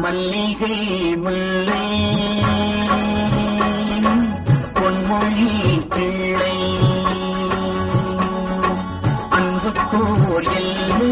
மல்லிகை முல்லை பொன்மொழி பிள்ளை அன்புக்கோர் எல்லை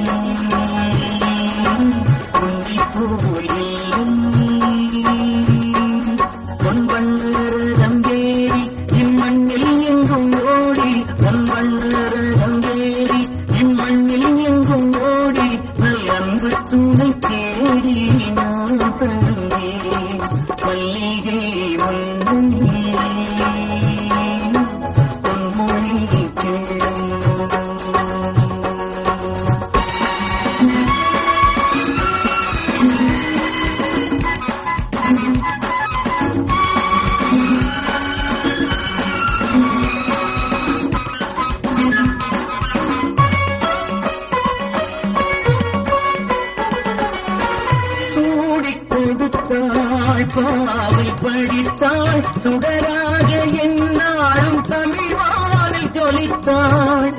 குந்திப்போர் எல்லை பொன்வண்ணர் தம்பேரி இம்மண்ணில் எங்கும் ஓடி பொன்வண்ணர் தம்பேரி இம்மண்ணில் எங்கும் ஓடி நல் அன்பு துணை தேடி நான் தந்தேன் மல்லிகை முல்லை பொன்மொழி பிள்ளை சூடிக் கொடுத்தாய் பாவை படித்தாய் சுடராக என்னாலும் தமிழ் வானில் ஜொலித்தாய்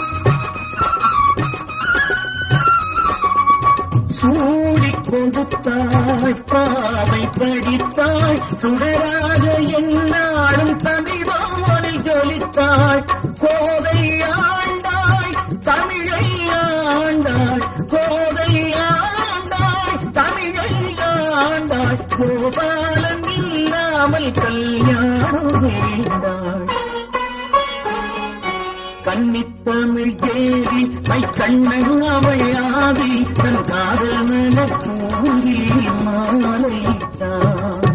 சூடிக் கொடுத்தாய் பாவை படித்தாய் சுடராக என்னாலும் தமிழ் வானில் ஜொலித்தாய் கோதை ஆண்டாய் தமிழை ஆண்டாய் கோதை ஆண்டாய் தமிழை ஆண்டாய் கோபாலன் இல்லாமல் கல்யாணம் வேண்டாய் கன்னித்தமிழ் தேவி மை கண்ணன் அவையாதி தன் காதல் மன பூங்கி மாலைத்தான்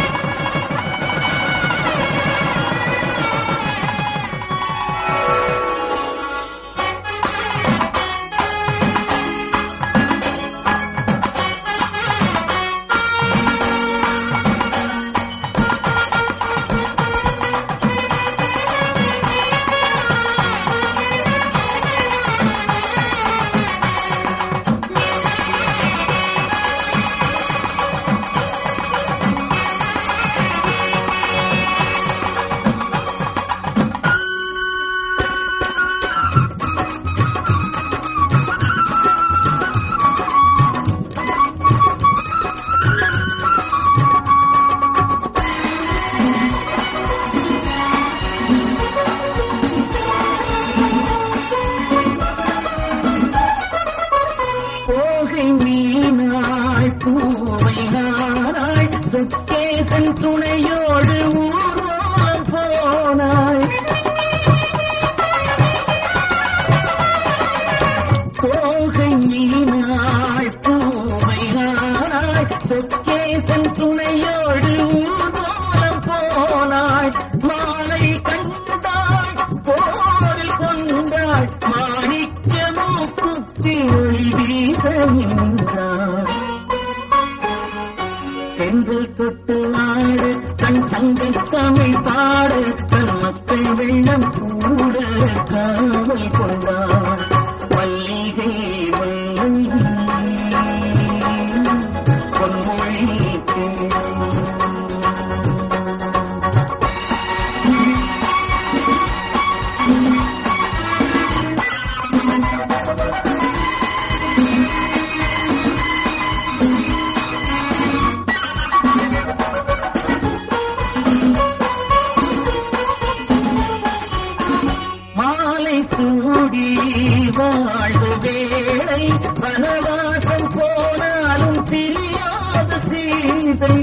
போகை மீனாய் பூவை நாராய் சொக்கேசன் துணையோடு ஊர்வலம் போனாய் போகை மீனாய் பூவை நாராய் சொக்கேசன் துணையோடு ஊர்வலம் போனாய் மாலை கண்டாய் போரில் கொண்டாய் மாணிக்கமோ குத்தி ஒளி வீச நின்றாய் தென்றல் தொட்டு ஆடு தன் சங்கை தமிழ் பாடு தன் மக்கள் வெள்ளம் கூட காவல் கொண்டார் மல்லிகை முல்லை பொன்மொழி பிள்ளை. மாலை சூடி வாழ்வு வேளை வனவாசம் போனாலும் பிரியாத சீதை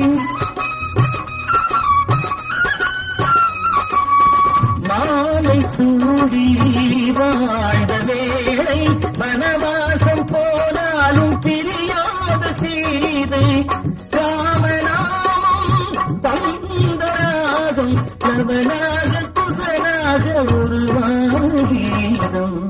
மாலை சூடி வாழ்ந்த வேளை வனவாசம் போனாலும் பிரியாத சீதை ராமநாமம் தந்தராகும் நவனாக குசனாக உருவான கீதம்